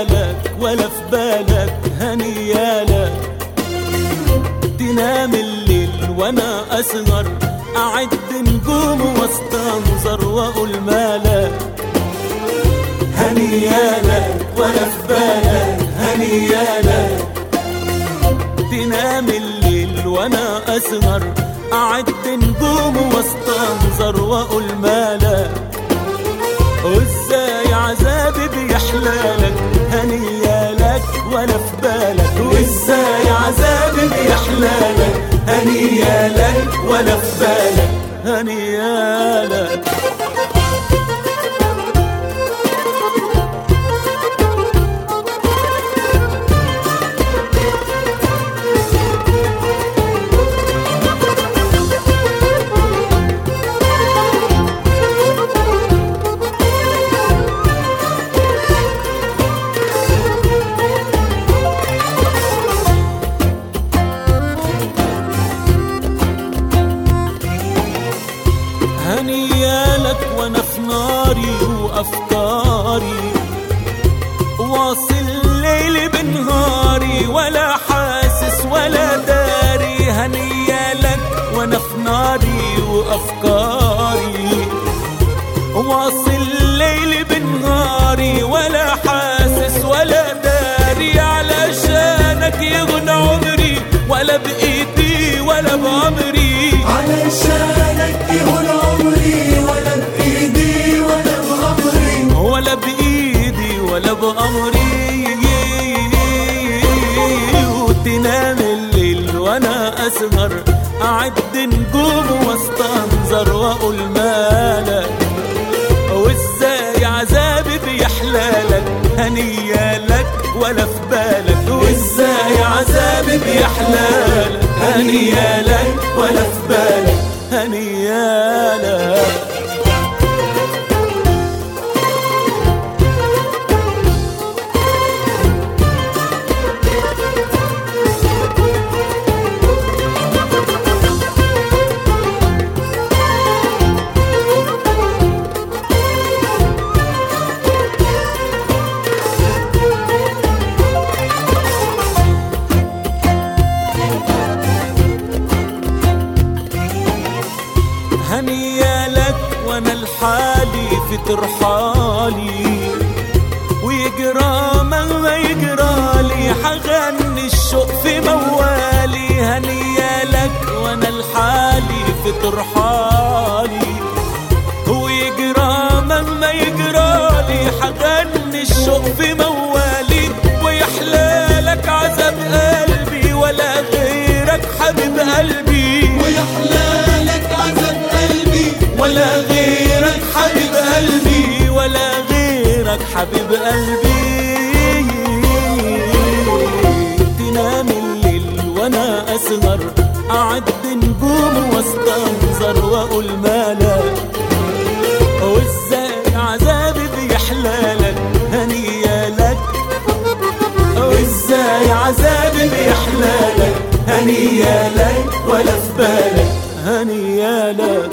هنيالك ولا في بالك هنيالك تنام الليل وانا اسهر اعد نجوم واستنظر واقول مالك هنيالك ولا في بالك هنيالك تنام الليل وانا اسهر اعد نجوم واستنظر واقول مالك وازاي عذابي بيحلالك هنيالك ولا في بالك وازاي عذابي بيحلالك هنيالك ولا في بالك هنيالك هنيالك وانا في ناري وافكاري واصل ليلي بنهاري ولا حاسس ولا داري هنيالك وانا في ناري وافكاري واصل ليلي بنهاري ولا حاسس ولا داري علشانك يغنى عمري ولا بايدي ولا بامري علشانك يهون عمري ولا بإيدي ولا بأمري ولا بإيدي ولا بأمري وتنام الليل وأنا أسهر أعد نجوم واستنظر وأقول مالك وإزاي عذابي بيحلالك هنيالك ولا في بالك وإزاي عذابي بيحلالك هنيالك ولا في بالك هنيالك هنيالك وانا الحالي في ترحالي ويجرى ما يجرالي حغني الشوق في موالي هنيالك وانا الحالي في ترحالي ويجرى ما يجرالي حغني الشوق في موالي ويحلالك عذاب قلبي ولا غيرك حبيب قلبي ويحلالك عذاب قلبي ولا غيرك حبيب قلبي ولا غيرك حبيب قلبي تنام الليل وانا اسهر اعد نجوم واستنظر واقول مالك وازاي عذابي بيحلالك هنيالك وازاي عذابي بيحلالك هنيالك ولا في بالك هنيالك